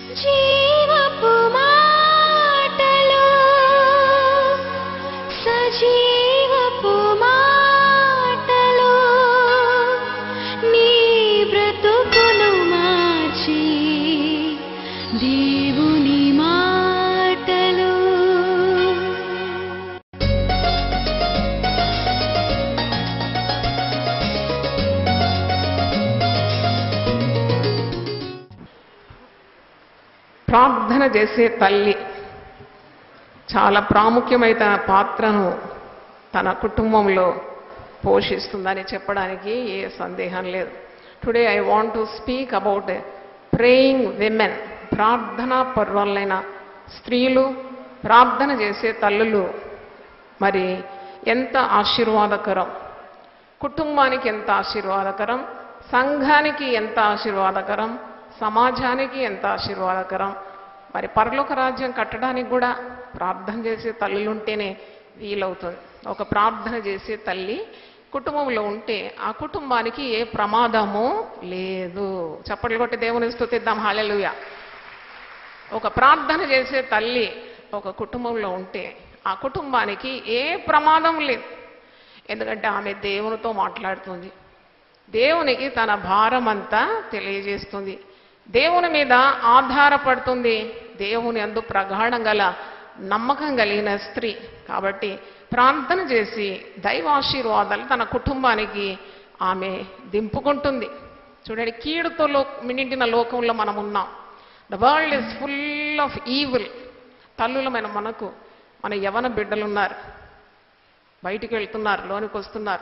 జీవపు మాటలు సజీవపు మాటలు నీ బ్రతుకును మార్చి దేవుని మాటలు ప్రార్థన చేసే తల్లి చాలా ప్రాముఖ్యమైన పాత్రను తన కుటుంబంలో పోషిస్తుందని చెప్పడానికి ఏ సందేహం లేదు today I want to speak about praying women ప్రార్థనా పర్వాలైన స్త్రీలు ప్రార్థన చేసే తల్లులు మరి ఎంత ఆశీర్వాదకరం కుటుంబానికి ఎంత ఆశీర్వాదకరం సంఘానికి ఎంత ఆశీర్వాదకరం సమాజానికి ఎంత ఆశీర్వాదకరం మరి పరలోక రాజ్యం కట్టడానికి కూడా ప్రార్థన చేసే తల్లులుంటేనే వీలవుతుంది ఒక ప్రార్థన చేసే తల్లి కుటుంబంలో ఉంటే ఆ కుటుంబానికి ఏ ప్రమాదము లేదు చప్పట్లు కొట్టి దేవుని స్తుతిద్దాం హాలెలుయ ఒక ప్రార్థన చేసే తల్లి ఒక కుటుంబంలో ఉంటే ఆ కుటుంబానికి ఏ ప్రమాదం లేదు ఎందుకంటే ఆమె దేవునితో మాట్లాడుతుంది దేవునికి తన భారం అంతా తెలియజేస్తుంది దేవుని మీద ఆధారపడుతుంది దేవుని అందు ప్రగాఢం గల నమ్మకం కలిగిన స్త్రీ కాబట్టి ప్రార్థన చేసి దైవాశీర్వాదాలు తన కుటుంబానికి ఆమె దింపుకుంటుంది చూడండి కీడుతో లో నిండిన లోకంలో మనం ఉన్నాం the world is full of evil తల్లులమైన మనకు మన యవన బిడ్డలున్నారు బయటికి వెళ్తున్నారు లోనికి వస్తున్నారు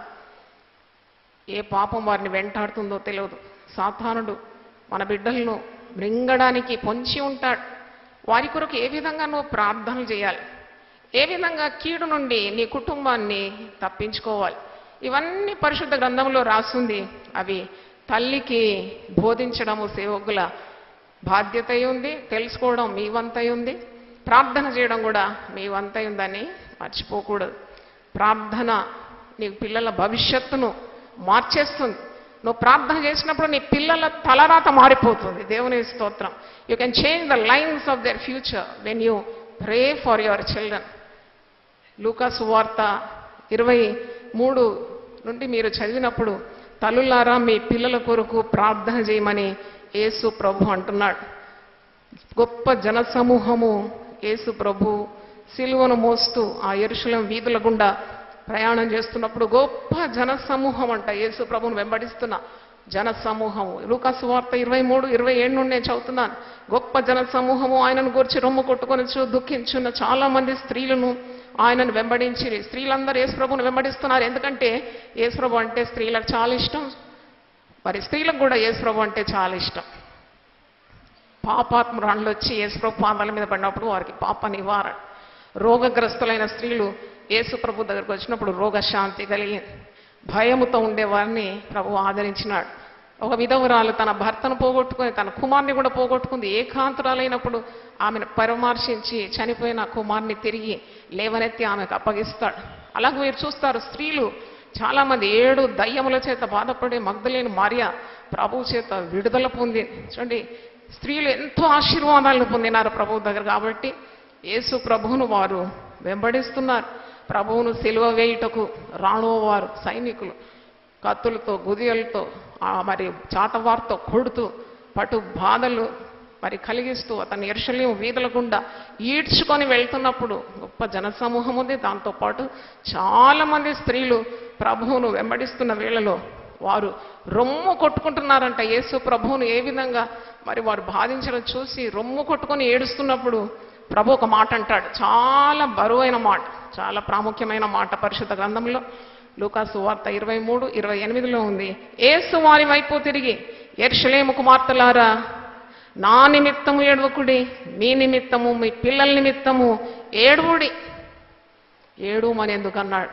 ఏ పాపం వారిని వెంటాడుతుందో తెలియదు సాతానుడు మన బిడ్డలను మృంగడానికి పొంచి ఉంటాడు వారి కొరకు ఏ విధంగా నువ్వు ప్రార్థనలు చేయాలి ఏ విధంగా కీడు నుండి నీ కుటుంబాన్ని తప్పించుకోవాలి ఇవన్నీ పరిశుద్ధ గ్రంథంలో రాస్తుంది అవి తల్లికి బోధించడము సేవకుల బాధ్యత అయి ఉంది తెలుసుకోవడం మీ వంతై ఉంది ప్రార్థన చేయడం కూడా మీ వంతై ఉందని మర్చిపోకూడదు ప్రార్థన నీ పిల్లల భవిష్యత్తును మార్చేస్తుంది నువ్వు ప్రార్థన చేసినప్పుడు నీ పిల్లల తలరాత మారిపోతుంది దేవుని స్తోత్రం you can change the lines of their future when you pray for your children లూకాసు వార్త ఇరవై మూడు నుండి మీరు చదివినప్పుడు తల్లులారా మీ పిల్లల కొరకు ప్రార్థన చేయమని యేసు ప్రభు అంటున్నాడు గొప్ప జనసమూహము యేసు ప్రభు సిలువను మోస్తూ ఆ ఎరుశలం వీధుల గుండా ప్రయాణం చేస్తున్నప్పుడు గొప్ప జనసమూహం అంట యేసు ప్రభువును వెంబడిస్తున్న జనసమూహము లూకాసు వార్త ఇరవై మూడు ఇరవై ఏడు నుండి నేను చదువుతున్నాను గొప్ప జనసమూహము ఆయనను గురించి రొమ్ము కొట్టుకొని దుఃఖించున్న చాలా మంది స్త్రీలను ఆయనను వెంబడించి స్త్రీలందరూ యేసు ప్రభువును వెంబడిస్తున్నారు ఎందుకంటే యేసు ప్రభు అంటే స్త్రీలకు చాలా ఇష్టం మరి స్త్రీలకు కూడా యేసు ప్రభు అంటే చాలా ఇష్టం పాపాత్మురాళ్ళు వచ్చి యేసుప్రభు పాదాల మీద పడినప్పుడు వారికి పాప నివారణ రోగగ్రస్తులైన స్త్రీలు యేసు ప్రభు దగ్గరకు వచ్చినప్పుడు రోగశాంతి కలిగి భయముతో ఉండేవారిని ప్రభు ఆదరించినాడు ఒక విధవరాలు తన భర్తను పోగొట్టుకొని తన కుమార్ని కూడా పోగొట్టుకుంది ఏకాంతురాలైనప్పుడు ఆమెను పరామర్శించి చనిపోయిన కుమార్ని తిరిగి లేవనెత్తి ఆమెకు అప్పగిస్తాడు అలాగే మీరు చూస్తారు స్త్రీలు చాలామంది ఏడు దయ్యముల చేత బాధపడే మగ్ధలేని మార్య ప్రభు చేత విడుదల పొంది చూడండి స్త్రీలు ఎంతో ఆశీర్వాదాలను పొందినారు ప్రభువు దగ్గర కాబట్టి యేసు ప్రభువును వారు వెంబడిస్తున్నారు ప్రభువును సిలువ వేయుటకు రాణువారు సైనికులు కత్తులతో గుదియలతో ఆ మరి చాటవార్తో కొడుతూ పటు బాధలు మరి కలిగిస్తూ అతను ఎరుషలేం వీధుల గుండా ఈడ్చుకొని వెళ్తున్నప్పుడు గొప్ప జనసమూహం ఉంది దాంతోపాటు చాలామంది స్త్రీలు ప్రభువును వెంబడిస్తున్న వేళలో వారు రొమ్ము కొట్టుకుంటున్నారంట యేసు ప్రభువును ఏ విధంగా మరి వారు బాధించడం చూసి రొమ్ము కొట్టుకొని ఏడుస్తున్నప్పుడు ప్రభు ఒక మాట అంటాడు చాలా బరువైన మాట చాలా ప్రాముఖ్యమైన మాట పరిశుద్ధ గ్రంథంలో లూకాసు వార్త ఇరవై మూడు ఇరవై ఎనిమిదిలో ఉంది ఏసు వారి వైపు తిరిగి ఎర్షలేము కుమార్తెలారా నా నిమిత్తము ఏడవకుడి మీ నిమిత్తము మీ పిల్లల నిమిత్తము ఏడువుడి ఏడుమని ఎందుకు అన్నాడు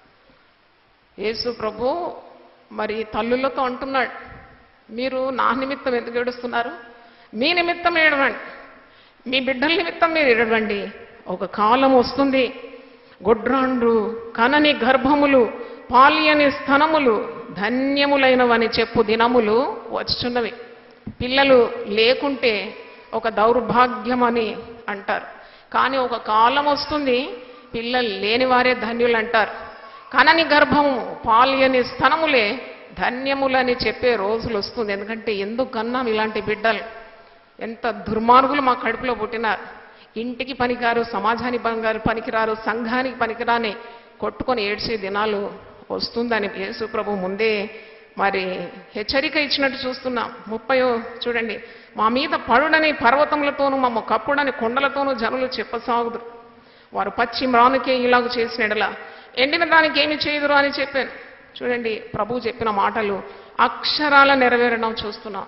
యేసు ప్రభు మరి తల్లులతో అంటున్నాడు మీరు నా నిమిత్తం ఎందుకు ఏడుస్తున్నారు మీ నిమిత్తం ఏడవండి మీ బిడ్డల నిమిత్తం మీరు ఏడవండి ఒక కాలం వస్తుంది గొడ్రాండ్రు కనని గర్భములు పాలియని స్థనములు ధన్యములైనవని చెప్పు దినములు వచ్చుచున్నవి పిల్లలు లేకుంటే ఒక దౌర్భాగ్యం అని అంటారు కానీ ఒక కాలం వస్తుంది పిల్లలు లేని వారే ధన్యులు అంటారు కనని గర్భము పాల్యని స్తనములే ధన్యములని చెప్పే రోజులు వస్తుంది ఎందుకంటే ఎందుకు కన్నాం ఇలాంటి బిడ్డలు ఎంత దుర్మార్గులు మా కడుపులో పుట్టినారు ఇంటికి పనికిరారు సమాజానికి పనికిరారు పనికిరారు సంఘానికి పనికిరాని కొట్టుకొని ఏడ్చే దినాలు వస్తుందని యేసు ప్రభు ముందే మరి హెచ్చరిక ఇచ్చినట్టు చూస్తున్నాం ముప్పై చూడండి మా మీద పడుడని పర్వతములతోనూ మమ్మ కప్పుడని కొండలతోనూ జనులు చెప్పసాగుదురు వారు పచ్చి మ్రానుకే ఇలాగ చేసినడలా ఎండిన దానికి ఏమి చేయదురు అని చెప్పాను చూడండి ప్రభు చెప్పిన మాటలు అక్షరాల నెరవేరడం చూస్తున్నాం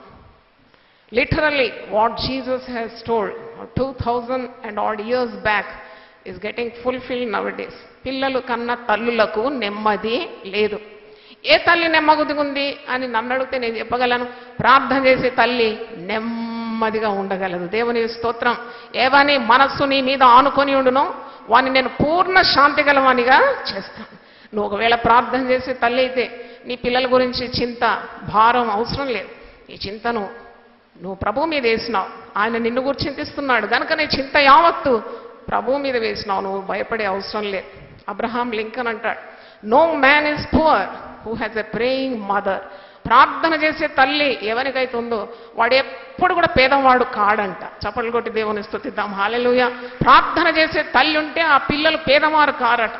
literally what Jesus has told two thousand and odd years back is getting fulfil now days పిల్లలు కన్న తల్లులకు నెమ్మది లేదు ఏ తల్లి నెమ్మదిగుంది అని నన్ను అడిగితే నేను చెప్పగలను ప్రార్థన చేసే తల్లి నెమ్మదిగా ఉండగలదు దేవుని స్తోత్రం ఏవని మనస్సు నీ మీద ఆనుకొని ఉండునో వాని నేను పూర్ణ శాంతి గలవానిగా చేస్తాను నువ్వు ఒకవేళ ప్రార్థన చేసే తల్లి అయితే నీ పిల్లల గురించి చింత భారం అవసరం లేదు ఈ చింతను నువ్వు ప్రభు మీద వేసినావు ఆయన నిన్ను గురించి చింతిస్తున్నాడు కనుక నీ చింత యావత్తు ప్రభు మీద వేసినావు నువ్వు భయపడే అవసరం లేదు అబ్రహాం లింకన్ అంటాడు no man is poor who has a praying mother ప్రార్థన చేసే తల్లి ఎవరికైతే ఉందో వాడు ఎప్పుడు కూడా పేదవాడు కాడంట చప్పట్లు కొట్టి దేవుని స్థుతిద్దాం హాలెలుయ ప్రార్థన చేసే తల్లి ఉంటే ఆ పిల్లలు పేదవారు కారట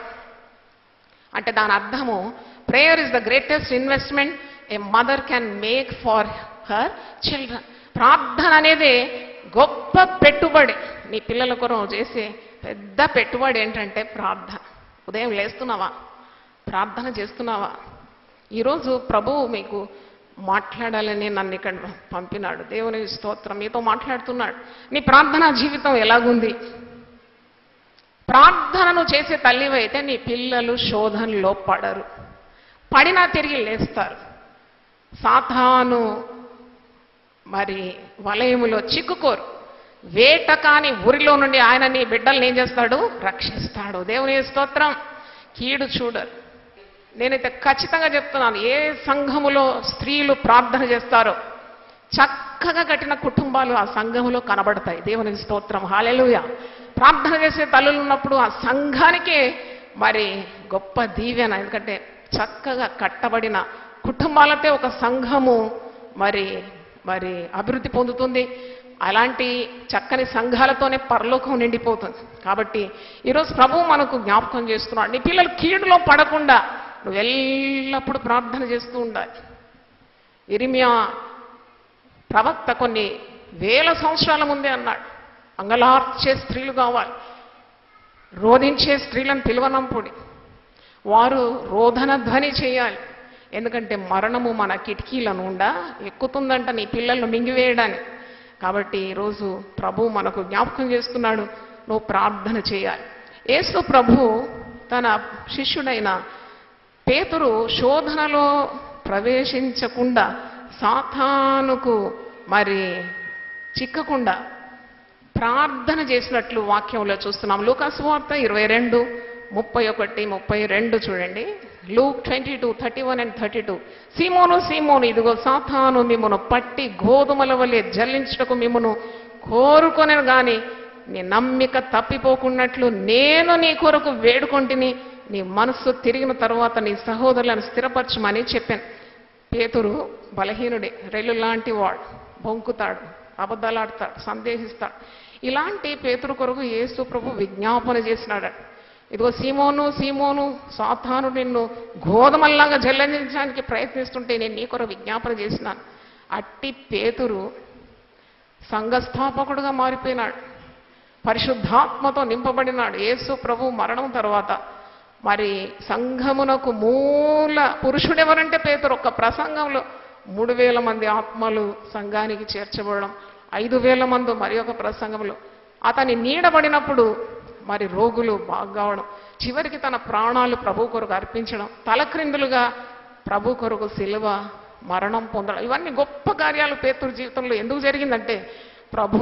అంటే దాని అర్థము prayer is the greatest investment a mother can make for her children ప్రార్థన అనేది గొప్ప పెట్టుబడి నీ పిల్లల కొరకు చేసే పెద్ద పెట్టుబడి ఏంటంటే ప్రార్థన ఉదయం లేస్తున్నావా ప్రార్థన చేస్తున్నావా ఈరోజు ప్రభువు మీకు మాట్లాడాలని నన్ను ఇక్కడ పంపినాడు దేవుని స్తోత్రం మీతో మాట్లాడుతున్నాడు నీ ప్రార్థనా జీవితం ఎలాగుంది ప్రార్థనను చేసే తల్లివైతే నీ పిల్లలు శోధనలో పడరు పడినా తిరిగి లేస్తారు సాతాను మరి వలయములో చిక్కుకోరు వేట కాని ఊరిలో నుండి ఆయన నీ బిడ్డల్ని ఏం చేస్తాడు రక్షిస్తాడు దేవుని స్తోత్రం కీడు చూడరు నేనైతే ఖచ్చితంగా చెప్తున్నాను ఏ సంఘములో స్త్రీలు ప్రార్థన చేస్తారో చక్కగా కట్టిన కుటుంబాలు ఆ సంఘములో కనబడతాయి దేవునికి స్తోత్రం హాలెలుయ ప్రార్థన చేసే తల్లులు ఉన్నప్పుడు ఆ సంఘానికే మరి గొప్ప దీవెన ఎందుకంటే చక్కగా కట్టబడిన కుటుంబాలతో ఒక సంఘము మరి మరి అభివృద్ధి పొందుతుంది అలాంటి చక్కని సంఘాలతోనే పరలోకం నిండిపోతుంది కాబట్టి ఈరోజు ప్రభువు మనకు జ్ఞాపకం చేస్తున్నాడు నీ పిల్లలు కీడులో పడకుండా నువ్వు ఎల్లప్పుడూ ప్రార్థన చేస్తూ ఉండాలి ఇరిమియా ప్రవక్త కొన్ని వేల సంవత్సరాల ముందే అన్నాడు అంగలార్చే స్త్రీలు కావాలి రోధించే స్త్రీలను పిలువనంపుడి వారు రోధన ధ్వని చేయాలి ఎందుకంటే మరణము మన కిటికీల నుండా ఎక్కుతుందంట నీ పిల్లలను మింగివేయడానికి కాబట్టి ఈరోజు ప్రభు మనకు జ్ఞాపకం చేస్తున్నాడు నువ్వు ప్రార్థన చేయాలి యేసు ప్రభు తన శిష్యుడైన పేతురు శోధనలో ప్రవేశించకుండా సాతానుకు మరి చిక్కకుండా ప్రార్థన చేసినట్లు వాక్యంలో చూస్తున్నాం లూకాసు వార్త ఇరవై రెండు ముప్పై ఒకటి ముప్పై రెండు చూడండి Luke twenty two thirty one and thirty two సీమోను సీమోను ఇదిగో సాతాను మిమ్మను పట్టి గోధుమల వలె జల్లించుటకు మిమ్మను కోరుకొనను గాని నీ నమ్మిక తప్పిపోకున్నట్లు నేను నీ కొరకు వేడుకొంటిని నీ మనస్సు తిరిగిన తర్వాత నీ సహోదరులను స్థిరపరచమని చెప్పాను పేతురు బలహీనుడే రెల్లు లాంటి వాడు బొంకుతాడు అబద్ధాలాడతాడు సందేహిస్తాడు ఇలాంటి పేతురు కొరకు యేసు ప్రభు విజ్ఞాపన చేసినాడు ఇదిగో సీమోను సీమోను సాతాను నిన్ను గోధుమల్లాగా జల్లించడానికి ప్రయత్నిస్తుంటే నేను నీ కొరకు విజ్ఞాపన చేసినాను అట్టి పేతురు సంఘస్థాపకుడుగా మారిపోయినాడు పరిశుద్ధాత్మతో నింపబడినాడు యేసు ప్రభు మరణం తర్వాత మరి సంఘమునకు మూల పురుషుడెవరంటే పేతురు ఒక్క ప్రసంగంలో మూడు వేల మంది ఆత్మలు సంఘానికి చేర్చబడడం ఐదు వేల మంది మరి ఒక ప్రసంగంలో అతని నీడబడినప్పుడు మరి రోగులు బాగు కావడం చివరికి తన ప్రాణాలు ప్రభు కొరకు అర్పించడం తలక్రిందులుగా ప్రభు కొరకు సిలువ మరణం పొందడం ఇవన్నీ గొప్ప కార్యాలు పేతురు జీవితంలో ఎందుకు జరిగిందంటే ప్రభు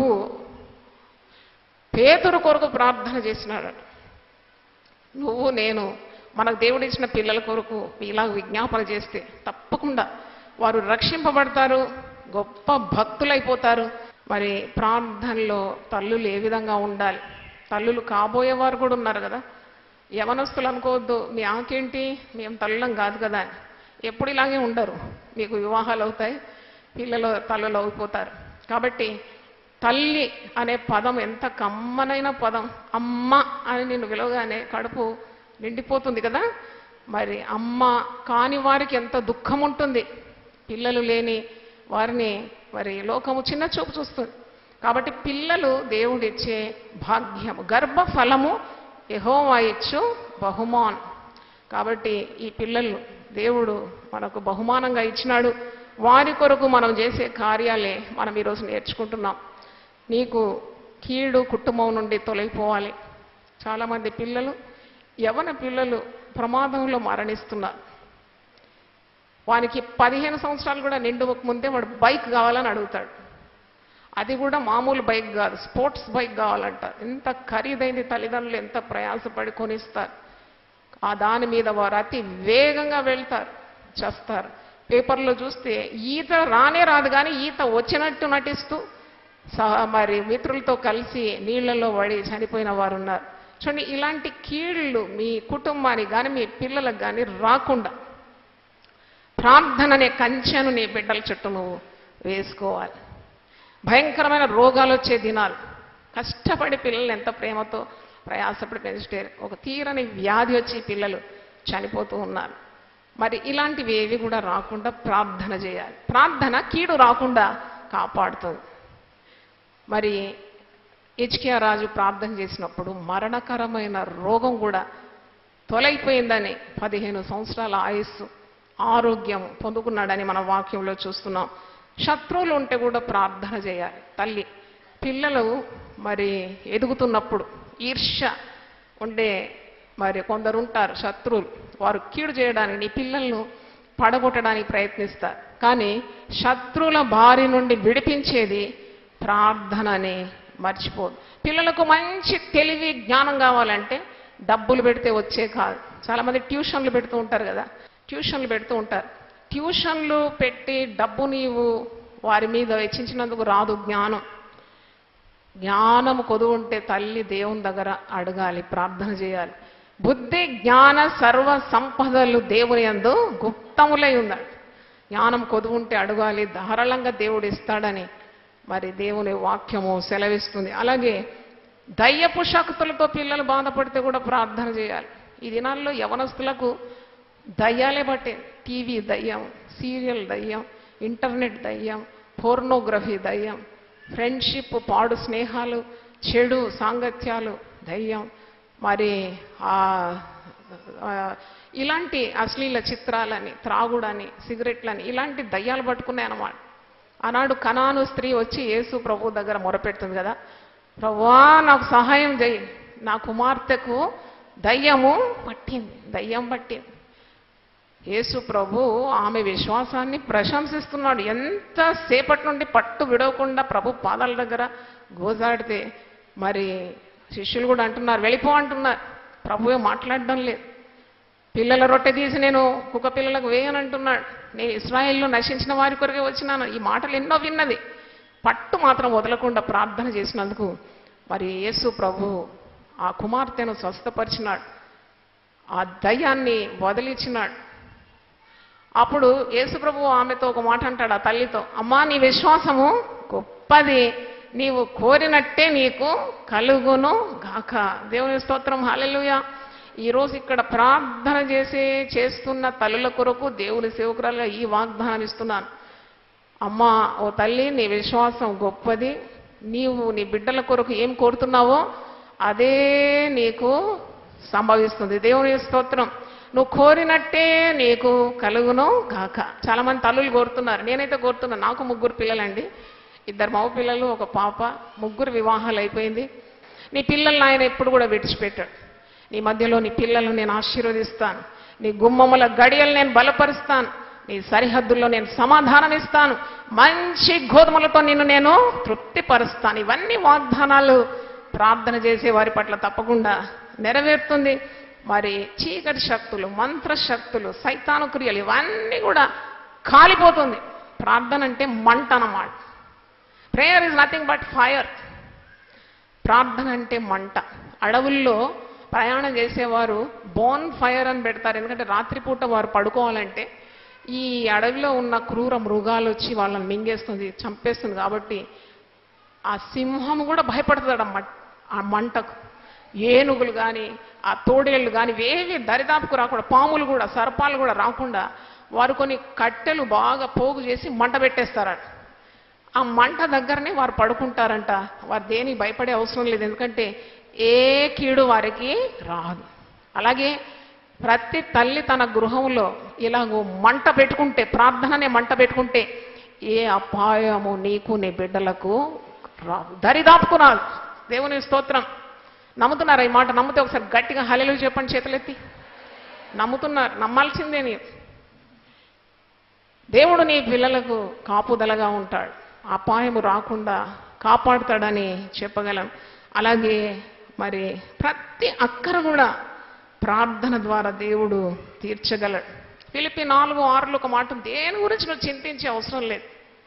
పేతురు కొరకు ప్రార్థన చేసినాడు నువ్వు నేను మనకు దేవుడు ఇచ్చిన పిల్లల కొరకు ఇలా విజ్ఞాపన చేస్తే తప్పకుండా వారు రక్షింపబడతారు గొప్ప భక్తులైపోతారు మరి ప్రార్థనలో తల్లులు ఏ విధంగా ఉండాలి తల్లులు కాబోయేవారు కూడా ఉన్నారు కదా యవనస్తులు అనుకోవద్దు మీ ఆకేంటి మేము తల్లులం కాదు కదా అని ఎప్పుడు ఇలాగే ఉండరు మీకు వివాహాలు అవుతాయి పిల్లలు తల్లులు అయిపోతారు కాబట్టి తల్లి అనే పదం ఎంత కమ్మనైన పదం అమ్మ అని నిన్ను పిలవగానే కడుపు నిండిపోతుంది కదా మరి అమ్మ కాని వారికి ఎంత దుఃఖం ఉంటుంది పిల్లలు లేని వారిని మరి లోకము చిన్న చూపు చూస్తుంది కాబట్టి పిల్లలు దేవుడిచ్చే భాగ్యము గర్భఫలము యెహోవా ఇచ్చు బహుమాన్ కాబట్టి ఈ పిల్లలు దేవుడు మనకు బహుమానంగా ఇచ్చినాడు వారి కొరకు మనం చేసే కార్యాలే మనం ఈరోజు నేర్చుకుంటున్నాం నీకు కీడు కుటుంబం నుండి తొలగిపోవాలి చాలామంది పిల్లలు యవన పిల్లలు ప్రమాదంలో మరణిస్తున్నారు వానికి పదిహేను సంవత్సరాలు కూడా నిండు ముందే వాడు బైక్ కావాలని అడుగుతాడు అది కూడా మామూలు బైక్ కాదు స్పోర్ట్స్ బైక్ కావాలంట ఎంత ఖరీదైంది తల్లిదండ్రులు ఎంత ప్రయాసపడి కొనిస్తారు ఆ దాని మీద వారు అతి వేగంగా వెళ్తారు చేస్తారు పేపర్లో చూస్తే ఈత రానే రాదు కానీ ఈత వచ్చినట్టు నటిస్తూ సహ మరి మిత్రులతో కలిసి నీళ్లలో పడి చనిపోయిన వారు ఉన్నారు చూడండి ఇలాంటి కీళ్ళు మీ కుటుంబానికి కానీ మీ పిల్లలకు కానీ రాకుండా ప్రార్థన అనే కంచెను నీ బిడ్డల చుట్టూ నువ్వు వేసుకోవాలి భయంకరమైన రోగాలు వచ్చే దినాలు కష్టపడి పిల్లలు ఎంత ప్రేమతో ప్రయాసపడి పెంచితే ఒక తీరని వ్యాధి వచ్చి పిల్లలు చనిపోతూ ఉన్నారు మరి ఇలాంటివి ఏవి కూడా రాకుండా ప్రార్థన చేయాలి ప్రార్థన కీడు రాకుండా కాపాడుతుంది మరి హెచ్కియా రాజు ప్రార్థన చేసినప్పుడు మరణకరమైన రోగం కూడా తొలగిపోయిందని పదిహేను సంవత్సరాల ఆయుస్సు ఆరోగ్యం పొందుకున్నాడని మన వాక్యంలో చూస్తున్నాం శత్రువులు ఉంటే కూడా ప్రార్థన చేయాలి తల్లి పిల్లలు మరి ఎదుగుతున్నప్పుడు ఈర్ష్య ఉండే మరి కొందరు ఉంటారు శత్రువులు వారు కీడు చేయడానికి నీ పిల్లలను పడగొట్టడానికి ప్రయత్నిస్తారు కానీ శత్రువుల బారి నుండి విడిపించేది ప్రార్థన అని మర్చిపోదు పిల్లలకు మంచి తెలివి జ్ఞానం కావాలంటే డబ్బులు పెడితే వచ్చే కాదు చాలామంది ట్యూషన్లు పెడుతూ ఉంటారు కదా ట్యూషన్లు పెడుతూ ఉంటారు ట్యూషన్లు పెట్టి డబ్బు నీవు వారి మీద వెచ్చించినందుకు రాదు జ్ఞానం జ్ఞానం కొదువు ఉంటే తల్లి దేవుని దగ్గర అడగాలి ప్రార్థన చేయాలి బుద్ధి జ్ఞాన సర్వ సంపదలు దేవుని యందు గుప్తములై ఉన్నాడు జ్ఞానం కొదువు ఉంటే అడగాలి ధారాళంగా దేవుడు ఇస్తాడని మరి దేవుని వాక్యము సెలవిస్తుంది అలాగే దయ్యపు శక్తులతో పిల్లలు బాధపడితే కూడా ప్రార్థన చేయాలి ఈ దినాల్లో యవనస్తులకు దయ్యాలే బట్టే టీవీ దయ్యం సీరియల్ దయ్యం ఇంటర్నెట్ దయ్యం పోర్నోగ్రఫీ దయ్యం ఫ్రెండ్షిప్ పాడు స్నేహాలు చెడు సాంగత్యాలు దయ్యం మరి ఆ ఆ, ఇలాంటి అశ్లీల చిత్రాలని త్రాగుడని సిగరెట్లని ఇలాంటి దయ్యాలు పట్టుకున్నాయన్నమాట ఆనాడు కనాను స్త్రీ వచ్చి యేసు ప్రభు దగ్గర మొరపెడుతుంది కదా ప్రభువా నాకు సహాయం చేయి నా కుమార్తెకు దయ్యము పట్టింది దయ్యం పట్టింది యేసు ప్రభు ఆమె విశ్వాసాన్ని ప్రశంసిస్తున్నాడు ఎంతసేపటి నుండి పట్టు విడవకుండా ప్రభు పాదాల దగ్గర గోజాడితే మరి శిష్యులు కూడా అంటున్నారు వెళ్ళిపో అంటున్నారు ప్రభువే మాట్లాడడం లేదు పిల్లల రొట్టె తీసి నేను కుక్క పిల్లలకు వేయనంటున్నాడు నేను ఇస్రాయేల్లో నశించిన వారి కొరకే వచ్చినాను ఈ మాటలు ఎన్నో విన్నది పట్టు మాత్రం వదలకుండా ప్రార్థన చేసినందుకు మరి యేసు ప్రభు ఆ కుమార్తెను స్వస్థపరిచినాడు ఆ దయ్యాన్ని వదిలించినాడు అప్పుడు యేసుప్రభు ఆమెతో ఒక మాట అంటాడు ఆ తల్లితో అమ్మా నీ విశ్వాసము గొప్పది నీవు కోరినట్టే నీకు కలుగును గాక దేవుని స్తోత్రం హల్లెలూయా ఈరోజు ఇక్కడ ప్రార్థన చేసే చేస్తున్న తల్లుల కొరకు దేవుని సేవకురాలుగా ఈ వాగ్దానం ఇస్తున్నాను అమ్మా ఓ తల్లి నీ విశ్వాసం గొప్పది నీవు నీ బిడ్డల కొరకు ఏం కోరుతున్నావో అదే నీకు సంభవిస్తుంది దేవుని స్తోత్రం నువ్వు కోరినట్టే నీకు కలుగును గాక చాలా మంది తల్లులు కోరుతున్నారు నేనైతే కోరుతున్నాను నాకు ముగ్గురు పిల్లలండి ఇద్దరు మగ పిల్లలు ఒక పాప ముగ్గురు వివాహాలు అయిపోయింది నీ పిల్లల్ని ఆయన ఎప్పుడు కూడా విడిచిపెట్టాడు నీ మధ్యలో నీ పిల్లలను నేను ఆశీర్వదిస్తాను నీ గుమ్మముల గడియలు నేను బలపరుస్తాను నీ సరిహద్దుల్లో నేను సమాధానం ఇస్తాను మంచి గోధుమలతో నిన్ను నేను తృప్తిపరుస్తాను ఇవన్నీ వాగ్దానాలు ప్రార్థన చేసే వారి పట్ల తప్పకుండా నెరవేరుతుంది మరి చీకటి శక్తులు మంత్ర శక్తులు సైతాను క్రియలు ఇవన్నీ కూడా కాలిపోతుంది ప్రార్థన అంటే మంట అన్నమాట prayer is nothing but fire ప్రార్థన అంటే మంట అడవుల్లో ప్రయాణం చేసేవారు బోన్ ఫైర్ అని పెడతారు ఎందుకంటే రాత్రిపూట వారు పడుకోవాలంటే ఈ అడవిలో ఉన్న క్రూర మృగాలు వచ్చి వాళ్ళని మింగేస్తుంది చంపేస్తుంది కాబట్టి ఆ సింహం కూడా భయపడుతుంది ఆ మట్- ఆ మంటకు ఏనుగులు కానీ ఆ తోడేళ్ళు కానీ ఏవి దరిదాపుకు రాకుండా పాములు కూడా సర్పాలు కూడా రాకుండా వారు కొన్ని కట్టెలు బాగా పోగు చేసి మంట పెట్టేస్తారట ఆ మంట దగ్గరనే వారు పడుకుంటారంట వారు దేని భయపడే అవసరం లేదు ఎందుకంటే ఏ కీడు వారికి రాదు అలాగే ప్రతి తల్లి తన గృహంలో ఇలాగో మంట పెట్టుకుంటే ప్రార్థననే మంట పెట్టుకుంటే ఏ అపాయము నీకు నీ బిడ్డలకు రాదు దరిదాపుకు రాదు దేవుని స్తోత్రం నమ్ముతున్నారా ఈ మాట నమ్మితే ఒకసారి గట్టిగా హలెలు చెప్పండి చేతులెత్తి నమ్ముతున్నారు నమ్మాల్సిందే నీ దేవుడు నీ పిల్లలకు కాపుదలగా ఉంటాడు అపాయము రాకుండా కాపాడుతాడని చెప్పగలం అలాగే మరి ప్రతి అక్కర కూడా ప్రార్థన ద్వారా దేవుడు తీర్చగలడు పిలిపి నాలుగు ఆరులు ఒక మాట ఉంది. దేని గురించి నువ్వు చింతించే అవసరం లేదు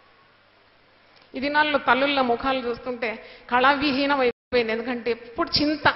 ఈ దినాల్లో తల్లుల ముఖాలు చూస్తుంటే కళావిహీనం అయిపోయింది ఎందుకంటే ఎప్పుడు చింత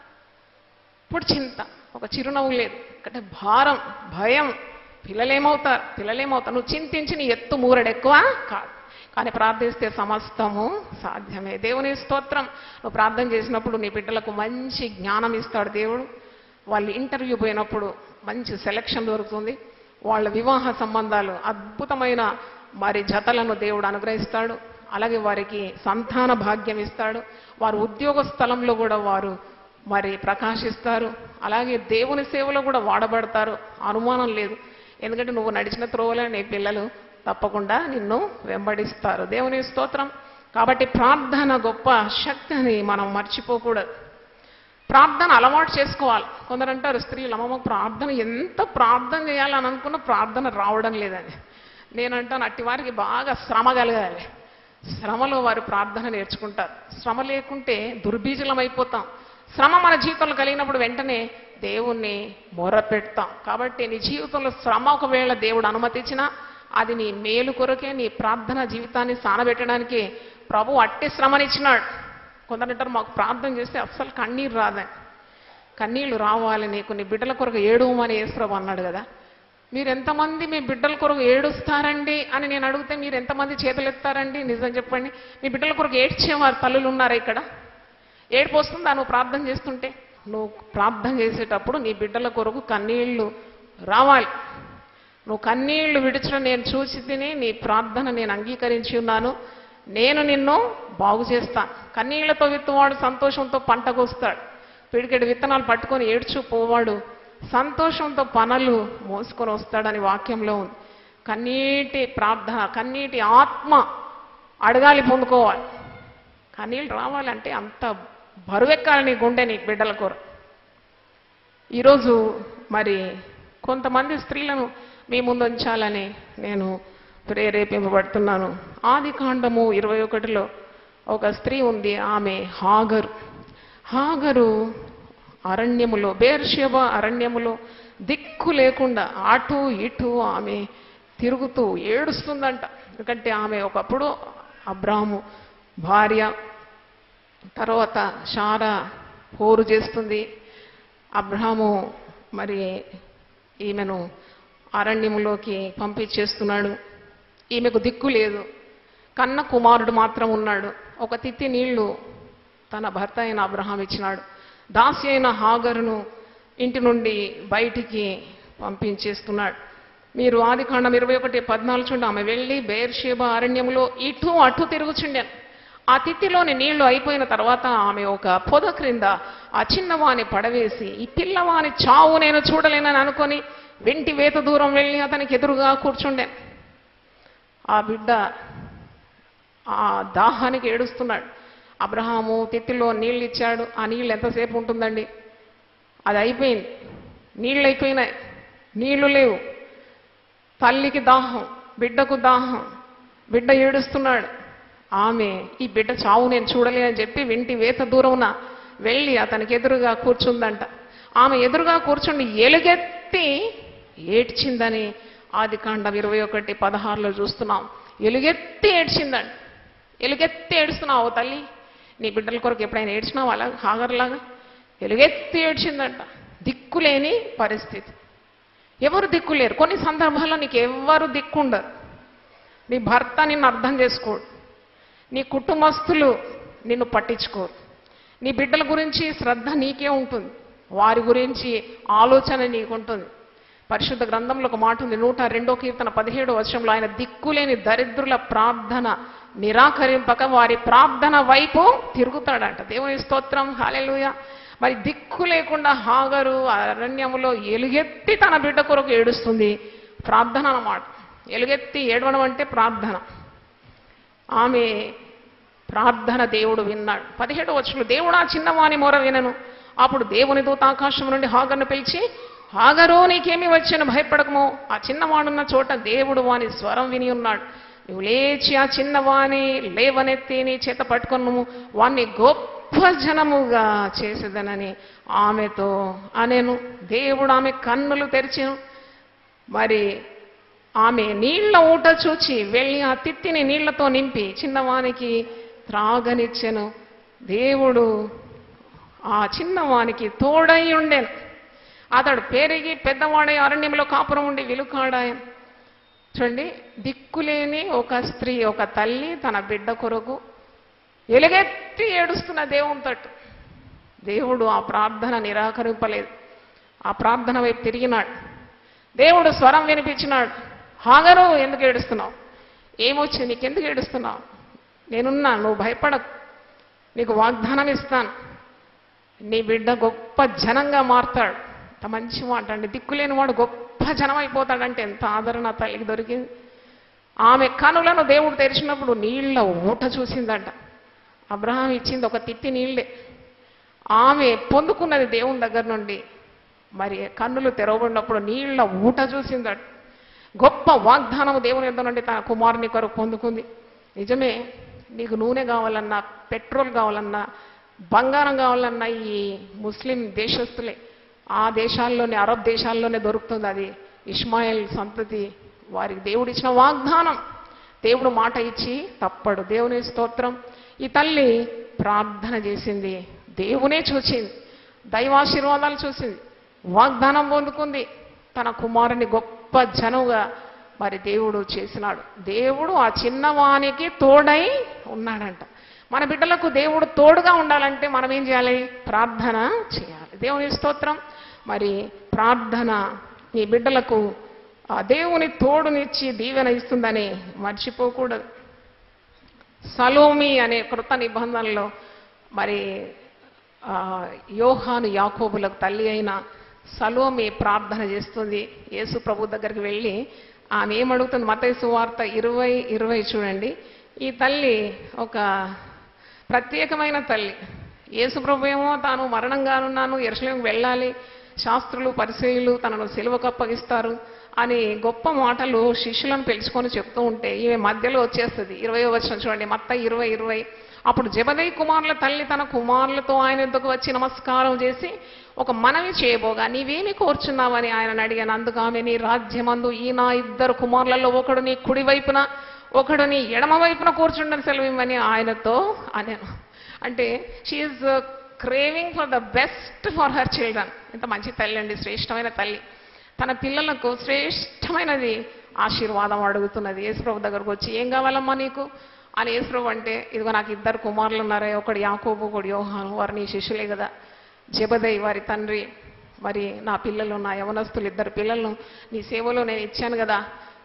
ఇప్పుడు చింత ఒక చిరునవ్వు లేదు అంటే భారం భయం పిల్లలేమవుతారు పిల్లలేమవుతారు నువ్వు చింతించి నీ ఎత్తు మూరడు ఎక్కువ కాదు కానీ ప్రార్థిస్తే సమస్తము సాధ్యమే దేవుని స్తోత్రం నువ్వు ప్రార్థన చేసినప్పుడు నీ బిడ్డలకు మంచి జ్ఞానం ఇస్తాడు దేవుడు వాళ్ళు ఇంటర్వ్యూ పోయినప్పుడు మంచి సెలక్షన్ దొరుకుతుంది వాళ్ళ వివాహ సంబంధాలు అద్భుతమైన మరి జతలను దేవుడు అనుగ్రహిస్తాడు అలాగే వారికి సంతాన భాగ్యం ఇస్తాడు వారు ఉద్యోగ స్థలంలో కూడా వారు మరి ప్రకాశిస్తారు అలాగే దేవుని సేవలో కూడా వాడబడతారు అనుమానం లేదు ఎందుకంటే నువ్వు నడిచిన త్రోవలే నీ పిల్లలు తప్పకుండా నిన్ను వెంబడిస్తారు దేవుని స్తోత్రం కాబట్టి ప్రార్థన గొప్ప శక్తిని మనం మర్చిపోకూడదు ప్రార్థన అలవాటు చేసుకోవాలి కొందరు అంటారు స్త్రీలు అమ్మమ్మ ప్రార్థన ఎంత ప్రార్థన చేయాలని అనుకున్న ప్రార్థన రావడం లేదని నేనంటాను అట్టి వారికి బాగా శ్రమ కలగాలి శ్రమలో వారు ప్రార్థన నేర్చుకుంటారు శ్రమ లేకుంటే దుర్బీజలం అయిపోతాం శ్రమ మన జీవితంలో కలిగినప్పుడు వెంటనే దేవుణ్ణి మొర పెడతాం కాబట్టి నీ జీవితంలో శ్రమ ఒకవేళ దేవుడు అనుమతించినా అది నీ మేలు కొరకే నీ ప్రార్థన జీవితాన్ని సానబెట్టడానికి ప్రభు అట్టి శ్రమనిచ్చినాడు కొందరు అంటారు మాకు ప్రార్థన చేస్తే అస్సలు కన్నీరు రాదని కన్నీళ్లు రావాలి నీకు నీ బిడ్డల కొరకు ఏడువమని యేసుప్రభు అన్నాడు కదా మీరు ఎంతమంది మీ బిడ్డల కొరకు ఏడుస్తారండి అని నేను అడిగితే మీరు ఎంతమంది చేతులు ఎత్తారండి నిజం చెప్పండి మీ బిడ్డల కొరకు ఏడ్చేవారు తల్లులు ఉన్నారా ఇక్కడ ఏడుపు వస్తుందా నువ్వు ప్రార్థన చేస్తుంటే నువ్వు ప్రార్థన చేసేటప్పుడు నీ బిడ్డల కొరకు కన్నీళ్లు రావాలి నువ్వు కన్నీళ్లు విడిచడం నేను చూసి తిని నీ ప్రార్థన నేను అంగీకరించి ఉన్నాను నేను నిన్ను బాగు చేస్తాను కన్నీళ్లతో విత్తువాడు సంతోషంతో పంట కోస్తాడు పిడికెడు విత్తనాలు పట్టుకొని ఏడ్చు పోవాడు సంతోషంతో పనులు మోసుకొని వస్తాడని వాక్యంలో ఉంది కన్నీటి ప్రార్థన కన్నీటి ఆత్మ అడగాలి పొందుకోవాలి కన్నీళ్ళు రావాలంటే అంత బరువెక్కాలి నీ గుండె నీ బిడ్డల కొర ఈరోజు మరి కొంతమంది స్త్రీలను మీ ముందు ఉంచాలని నేను ప్రేరేపింపబడుతున్నాను ఆది కాండము ఇరవై ఒకటిలో ఒక స్త్రీ ఉంది ఆమె హాగరు హాగరు అరణ్యములో బేర్షెబ అరణ్యములో దిక్కు లేకుండా అటు ఇటు ఆమె తిరుగుతూ ఏడుస్తుందంట ఎందుకంటే ఆమె ఒకప్పుడు అబ్రాహము భార్య తర్వాత షారా పోరు చేస్తుంది అబ్రహాము మరి ఈమెను అరణ్యములోకి పంపించేస్తున్నాడు ఈమెకు దిక్కు లేదు కన్న కుమారుడు మాత్రం ఉన్నాడు ఒక తిత్తి నీళ్లు తన భర్త అయిన అబ్రహాం ఇచ్చినాడు దాసి అయిన హాగరును ఇంటి నుండి బయటికి పంపించేస్తున్నాడు మీరు ఆదికాండం ఇరవై ఒకటి పద్నాలుగు చూడండి ఆమె వెళ్ళి బేర్షేబ అరణ్యంలో ఇటు అటు తిరుగుచుండాను ఆ తిత్తిలోని నీళ్లు అయిపోయిన తర్వాత ఆమె ఒక పొద క్రింద ఆ చిన్నవాని పడవేసి ఈ పిల్లవాని చావు నేను చూడలేనని అనుకొని వెంటి వేత దూరం వెళ్ళి అతనికి ఎదురుగా కూర్చుండే ఆ బిడ్డ ఆ దాహానికి ఏడుస్తున్నాడు అబ్రహాము తిత్తిలో నీళ్ళు ఇచ్చాడు ఆ నీళ్ళు ఎంతసేపు ఉంటుందండి అది అయిపోయింది నీళ్ళు అయిపోయినాయి నీళ్లు లేవు తల్లికి దాహం బిడ్డకు దాహం బిడ్డ ఏడుస్తున్నాడు ఆమె ఈ బిడ్డ చావు నేను చూడలే అని చెప్పి వింటి వేత దూరమున వెళ్ళి అతనికి ఎదురుగా కూర్చుందంట ఆమె ఎదురుగా కూర్చుండి ఎలుగెత్తి ఏడ్చిందని ఆది కాండం ఇరవై ఒకటి పదహారులో చూస్తున్నాం ఎలుగెత్తి ఏడ్చిందండి ఎలుగెత్తి ఏడుస్తున్నావు తల్లి నీ బిడ్డల కొరకు ఎప్పుడైనా ఏడ్చినావు అలా హాగర్లాగా ఎలుగెత్తి ఏడ్చిందంట దిక్కులేని పరిస్థితి ఎవరు దిక్కులేరు కొన్ని సందర్భాల్లో నీకు ఎవరు దిక్కుండరు నీ భర్త నిన్ను అర్థం చేసుకోడు నీ కుటుంబస్తులు నిన్ను పట్టించుకోరు నీ బిడ్డల గురించి శ్రద్ధ నీకే ఉంటుంది వారి గురించి ఆలోచన నీకుంటుంది పరిశుద్ధ గ్రంథంలో ఒక మాట ఉంది నూట రెండో కీర్తన పదిహేడో వర్షంలో ఆయన దిక్కులేని దరిద్రుల ప్రార్థన నిరాకరింపక వారి ప్రార్థన వైపు తిరుగుతాడంట దేవుని స్తోత్రం హాలెలుయ మరి దిక్కు లేకుండా హాగరు అరణ్యములో ఎలుగెత్తి తన బిడ్డ కొరకు ఏడుస్తుంది ప్రార్థన అన్నమాట ఎలుగెత్తి ఏడవడం అంటే ప్రార్థన ఆమె ప్రార్థన దేవుడు విన్నాడు పదిహేడు వచ్చులు దేవుడు ఆ చిన్నవాని మొర వినను అప్పుడు దేవుని దూత ఆకాశం నుండి హాగర్ను పిలిచి హాగరో నీకేమి వచ్చాను భయపడకము ఆ చిన్నవాడున్న చోట దేవుడు వాని స్వరం విని ఉన్నాడు నువ్వు లేచి ఆ చిన్నవాని లేవనెత్తి నీ చేత పట్టుకొను వాణ్ణి గొప్ప జనముగా చేసేదనని ఆమెతో అనేను దేవుడు ఆమె కన్నులు తెరిచెను మరి ఆమె నీళ్ల ఊట చూచి వెళ్ళి ఆ తిత్తిని నీళ్లతో నింపి చిన్నవానికి త్రాగనిచ్చెను దేవుడు ఆ చిన్నవానికి తోడై ఉండెను అతడు పెరిగి పెద్దవాడై అరణ్యంలో కాపురం ఉండి విలుకాడాయను చూడండి దిక్కులేని ఒక స్త్రీ ఒక తల్లి తన బిడ్డ కొరకు ఎలుగెత్తి ఏడుస్తున్న దేవుని తట్టు దేవుడు ఆ ప్రార్థన నిరాకరింపలేదు ఆ ప్రార్థన వైపు తిరిగినాడు దేవుడు స్వరం వినిపించినాడు హాగరు ఎందుకు ఏడుస్తున్నావు ఏమొచ్చింది నీకెందుకు ఏడుస్తున్నావు నేనున్నా నువ్వు భయపడకు నీకు వాగ్దానం ఇస్తాను నీ బిడ్డ గొప్ప జనంగా మారుతాడు ఎంత మంచి మాట అండి దిక్కులేని వాడు గొప్ప జనం అయిపోతాడంటే ఎంత ఆదరణ ఆ తల్లికి దొరికింది ఆమె కనులను దేవుడు తెరిచినప్పుడు నీళ్ళ ఊట చూసిందంట అబ్రహాం ఇచ్చింది ఒక తిత్తి నీళ్ళే ఆమె పొందుకున్నది దేవుని దగ్గర నుండి మరి కన్నులు తెరవబడినప్పుడు నీళ్ళ ఊట చూసిందట గొప్ప వాగ్దానం దేవుని యొద్ద నుండి తన కుమారుని కొరకు పొందుకుంది నిజమే నీకు నూనె కావాలన్నా పెట్రోల్ కావాలన్నా బంగారం కావాలన్నా ఈ ముస్లిం దేశస్తులే ఆ దేశాల్లోనే అరబ్ దేశాల్లోనే దొరుకుతుంది అది ఇస్మాయిల్ సంతతి వారికి దేవుడిచ్చిన వాగ్దానం దేవుడు మాట ఇచ్చి తప్పడు దేవుని స్తోత్రం ఈ తల్లి ప్రార్థన చేసింది దేవునే చూసింది దైవాశీర్వాదాలు చూసింది వాగ్దానం పొందుకుంది తన కుమారుని గొప్ప జనుగా మరి దేవుడు చేసినాడు దేవుడు ఆ చిన్నవానికి తోడై ఉన్నాడంట మన బిడ్డలకు దేవుడు తోడుగా ఉండాలంటే మనం ఏం చేయాలి ప్రార్థన చేయాలి దేవుని స్తోత్రం మరి ప్రార్థన నీ బిడ్డలకు ఆ దేవుని తోడునిచ్చి దీవెన ఇస్తుందని మర్చిపోకూడదు సలోమి అనే కృత నిబంధనలో మరి ఆ, యోహాను యాకోబులకు తల్లి అయిన సలోమి ప్రార్థన చేస్తుంది యేసు ప్రభు దగ్గరికి వెళ్ళి ఆమె ఏమడుగుతుంది మతైసు వార్త ఇరవై ఇరవై చూడండి ఈ తల్లి ఒక ప్రత్యేకమైన తల్లి యేసు ప్రభు ఏమో తాను మరణంగానున్నాను ఎరుసలేం వెళ్ళాలి శాస్త్రులు పరిచయులు తనను సెలవుకు అప్పగిస్తారు అని గొప్ప మాటలు శిష్యులను పిలుచుకొని చెప్తూ ఉంటే ఈమె మధ్యలో వచ్చేస్తుంది ఇరవై వచ్చిన చూడండి మత్త ఇరవై ఇరవై అప్పుడు జబదయ్ కుమారుల తల్లి తన కుమారులతో ఆయన ఎద్దుకు వచ్చి నమస్కారం చేసి ఒక మనవి చేయబోగా నీవేమి కోరుచున్నావని ఆయన అడిగాను అందుకు ఆమె నీ రాజ్యమందు ఈ నా ఇద్దరు కుమారులలో ఒకడు నీ కుడి వైపున ఒకడు నీ ఎడమ వైపున కూర్చుండని సెలవిమ్మని ఆయనతో అనేను అంటే she is craving for the best for her children ఇంత మంచి తల్లి అండి శ్రేష్టమైన తల్లి తన పిల్లలకు శ్రేష్టమైనది ఆశీర్వాదం అడుగుతున్నది యేసుప్రభు దగ్గరకు వచ్చి ఏం కావాలమ్మా నీకు అని యేసుప్రభు అంటే ఇదిగో నాకు ఇద్దరు కుమారులు ఉన్నారే ఒకడు యాకోబు ఒకడు యోహాను వారు నీ శిష్యులే కదా జబదయ్ వారి తండ్రి మరి నా పిల్లలు నా యవనస్తులు ఇద్దరు పిల్లలను నీ సేవలో నేను ఇచ్చాను కదా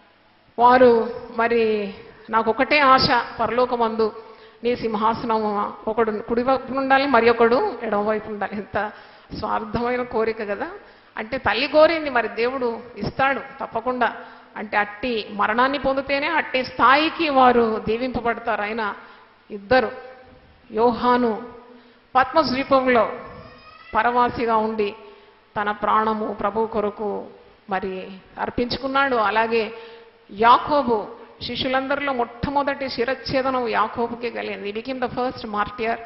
వారు మరి నాకు ఒకటే ఆశ పరలోకమందు నీ సింహాసనం ఒకడు కుడి వైపు ఉండాలి మరి ఒకడు ఎడమ వైపు ఉండాలి ఎంత స్వార్థమైన కోరిక కదా అంటే తల్లి కోరింది మరి దేవుడు ఇస్తాడు తప్పకుండా అంటే అట్టి మరణాన్ని పొందితేనే అట్టి స్థాయికి వారు దీవింపబడతారు ఆయన ఇద్దరు యోహాను పద్మస్ ద్వీపంలో పరవాసిగా ఉండి తన ప్రాణము ప్రభు కొరకు మరి అర్పించుకున్నాడు అలాగే యాకోబు శిష్యులందరిలో మొట్టమొదటి శిరచ్ఛేదనం యాకోబుకే కలిగింది became the first martyr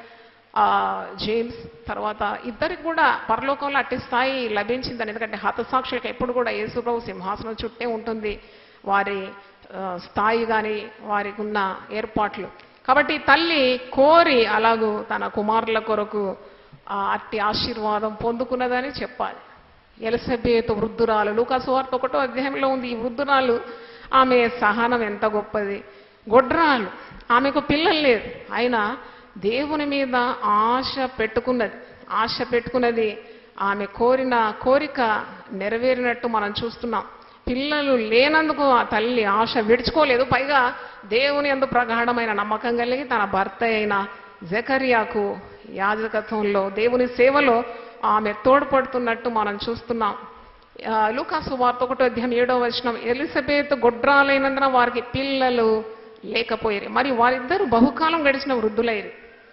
James తర్వాత ఇద్దరికి కూడా పరలోకంలో అట్టి స్థాయి లభించిందని ఎందుకంటే హతసాక్షులకు ఎప్పుడు కూడా యేసుప్రభు సింహాసనం చుట్టే ఉంటుంది వారి ఆ, స్థాయి కానీ వారికి ఉన్న ఏర్పాట్లు కాబట్టి తల్లి కోరి అలాగూ తన కుమారుల కొరకు ఆ అట్టి ఆశీర్వాదం పొందుకున్నదని చెప్పాలి ఎలసబేతు వృద్ధురాలు లూకాసు వార్త ఒకటో అధ్యాయంలో ఉంది ఈ వృద్ధురాలు ఆమె సహనం ఎంత గొప్పది గొడ్రాలు ఆమెకు పిల్లలు లేదు అయినా దేవుని మీద ఆశ పెట్టుకున్నది ఆశ పెట్టుకున్నది ఆమె కోరిన కోరిక నెరవేరినట్టు మనం చూస్తున్నాం పిల్లలు లేనందుకు ఆ తల్లి ఆశ విడుచుకోలేదు పైగా దేవుని అందు ప్రగాఢమైన నమ్మకం కలిగి తన భర్త అయిన జకరియాకు యాజకత్వంలో దేవుని సేవలో ఆమె తోడ్పడుతున్నట్టు మనం చూస్తున్నాం ఆ, లూకాసు వార్త ఒకటో అధ్యాయం ఏడో వచనం ఎలిజబెత్ గొడ్రాలైనందున వారికి పిల్లలు లేకపోయారు మరి వారిద్దరు బహుకాలం గడిచిన వృద్ధులైరు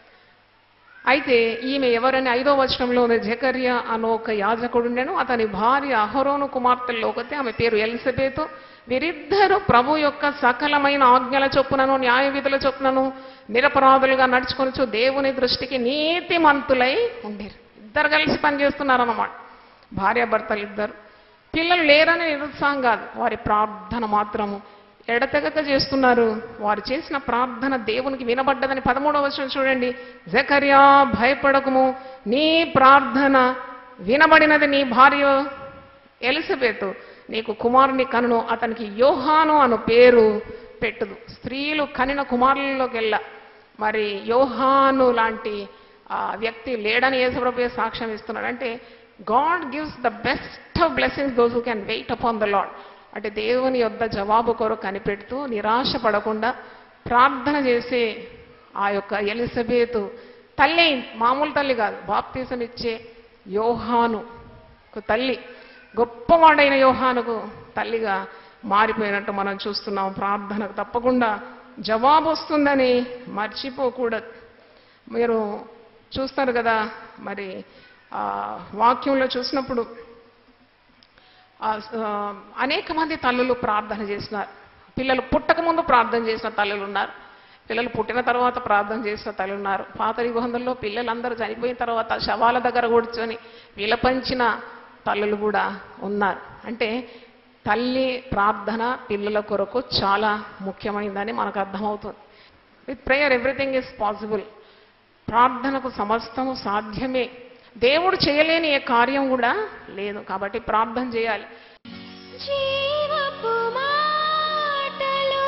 అయితే ఈమె ఎవరని ఐదో వచనంలో ఉంది జకర్య అను ఒక యాజకుడుండెను అతని భార్య అహరోను కుమార్తెల్లో ఒకతే ఆమె పేరు ఎలిజబెత్ వీరిద్దరూ ప్రభు యొక్క సకలమైన ఆజ్ఞల చొప్పునను న్యాయ విధుల చొప్పునను నిరపరాధులుగా నడుచుకొనొచ్చు దేవుని దృష్టికి నీతిమంతులై ఉండేరు ఇద్దరు కలిసి పనిచేస్తున్నారన్నమాట భార్యాభర్తలు ఇద్దరు పిల్లలు లేరని నిరుత్సాహం కాదు వారి ప్రార్థన మాత్రము ఎడతెగక చేస్తున్నారు వారు చేసిన ప్రార్థన దేవునికి వినబడ్డదని పదమూడవ వచనం చూడండి జకర్యా భయపడకము నీ ప్రార్థన వినబడినది నీ భార్య ఎలిజబెత్ నీకు కుమారుని కనును అతనికి యోహాను అను పేరు పెట్టుదు స్త్రీలు కనిన కుమారులలోకెల్లా మరి యోహాను లాంటి ఆ వ్యక్తి లేడని యేసుప్రభు సాక్ష్యం ఇస్తున్నాడు అంటే God gives the best of blessings those who can wait upon the Lord అంటే దేవుని యొద్ద జవాబు కొరకు కనిపెడుతూ నిరాశ పడకుండా ప్రార్థన చేసే ఆ యొక్క ఎలిజబెతు తల్లి మామూలు తల్లి కాదు బాప్తీసం ఇచ్చే యోహాను ఒక తల్లి గొప్పవాడైన యోహానుకు తల్లిగా మారిపోయినట్టు మనం చూస్తున్నాం ప్రార్థనకు తప్పకుండా జవాబు వస్తుందని మర్చిపోకూడదు మీరు చూస్తారు కదా మరి ఆ, వాక్యంలో చూసినప్పుడు ఆ, ఆ, అనేక మంది తల్లులు ప్రార్థన చేసినారు పిల్లలు పుట్టక ముందు ప్రార్థన చేసిన తల్లులు ఉన్నారు పిల్లలు పుట్టిన తర్వాత ప్రార్థన చేసిన తల్లులు ఉన్నారు పాత నిబంధనలో పిల్లలందరూ చనిపోయిన తర్వాత శవాల దగ్గర కూర్చొని విలపంచిన తల్లులు కూడా ఉన్నారు అంటే తల్లి ప్రార్థన పిల్లల కొరకు చాలా ముఖ్యమైనదని మనకు అర్థమవుతుంది with prayer everything is possible ప్రార్థనకు సమస్తము సాధ్యమే దేవుడు చేయలేని ఏ కార్యం కూడా లేదు కాబట్టి ప్రార్థన చేయాలి జీవపు మాటలు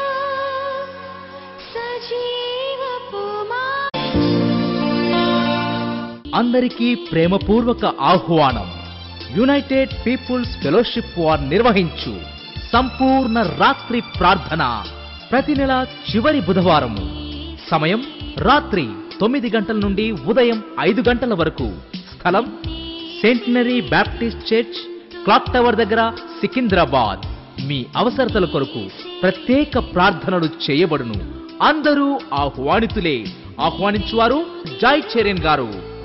సజీవపు మా అందరికీ ప్రేమపూర్వక ఆహ్వానం యునైటెడ్ పీపుల్స్ ఫెలోషిప్ వార్ నిర్వహించు సంపూర్ణ రాత్రి ప్రార్థన ప్రతి నెల చివరి బుధవారం సమయం రాత్రి తొమ్మిది గంటల నుండి ఉదయం ఐదు గంటల వరకు స్థలం centenary Baptist church clock tower దగ్గర సికింద్రాబాద్ మీ అవసరతల కొరకు ప్రత్యేక ప్రార్థనలు చేయబడును అందరూ ఆహ్వానితులే ఆహ్వానించువారు జాయ్ చెరెన్ గారు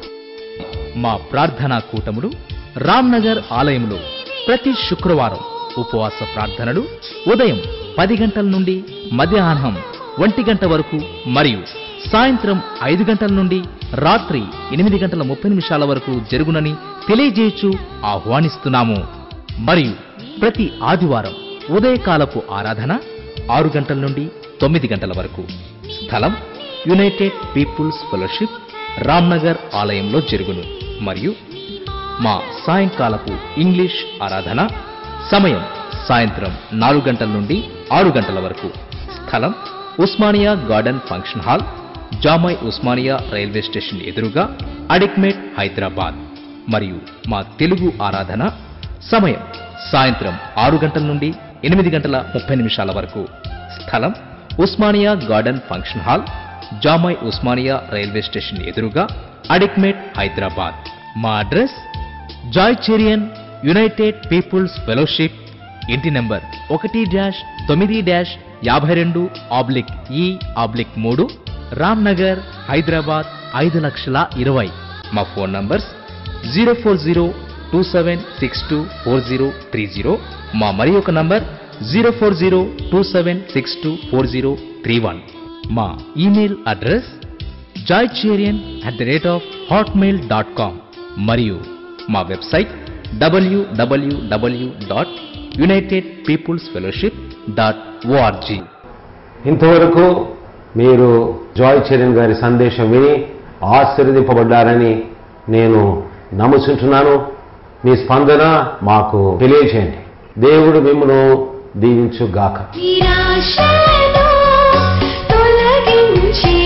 మా ప్రార్థనా కూటములు రామ్నగర్ ఆలయంలో ప్రతి శుక్రవారం ఉపవాస ప్రార్థనలు ఉదయం పది గంటల నుండి మధ్యాహ్నం ఒంటి గంట వరకు మరియు సాయంత్రం ఐదు గంటల నుండి రాత్రి ఎనిమిది గంటల ముప్పై నిమిషాల వరకు జరుగునని తెలియజేయచ్చు ఆహ్వానిస్తున్నాము మరియు ప్రతి ఆదివారం ఉదయకాలపు ఆరాధన ఆరు గంటల నుండి తొమ్మిది గంటల వరకు స్థలం యునైటెడ్ పీపుల్స్ ఫెలోషిప్ రామ్నగర్ ఆలయంలో జరుగును మరియు మా సాయంకాలపు ఇంగ్లీష్ ఆరాధన సమయం సాయంత్రం నాలుగు గంటల నుండి ఆరు గంటల వరకు స్థలం Osmania garden function hall Jamai Osmania railway station ఎదురుగా అడిక్మేట్ హైదరాబాద్ మరియు మా తెలుగు ఆరాధన సమయం సాయంత్రం ఆరు గంటల నుండి ఎనిమిది గంటల ముప్పై నిమిషాల వరకు స్థలం Osmania garden function hall Jamai Osmania railway station ఎదురుగా అడిక్మేట్ హైదరాబాద్ మా address Joy Cherian United Peoples Fellowship ఇంటి నంబర్ ఒకటి డాష్ తొమ్మిది డాష్ యాభై రెండు ఆబ్లిక్ ఈ ఆబ్లిక్ మూడు రామ్ నగర్ హైదరాబాద్ ఐదు లక్షల ఇరవై మా phone numbers zero four zero two seven six two four zero three zero మా మరి ఒక number zero four zero two seven six two four zero three one మా email address Joycherian at the rate of hotmail dot com మరియు మా website W W W dot United Peoples Fellowship dot O R G ఇంతవరకు మీరు Joy Charan గారి సందేశం విని ఆశీర్వదింపబడ్డారని నేను నమ్ముచుంటున్నాను మీ స్పందన మాకు తెలియచేయండి దేవుడు మిమ్మను దీవించుగాక నిరాశను తొలగించి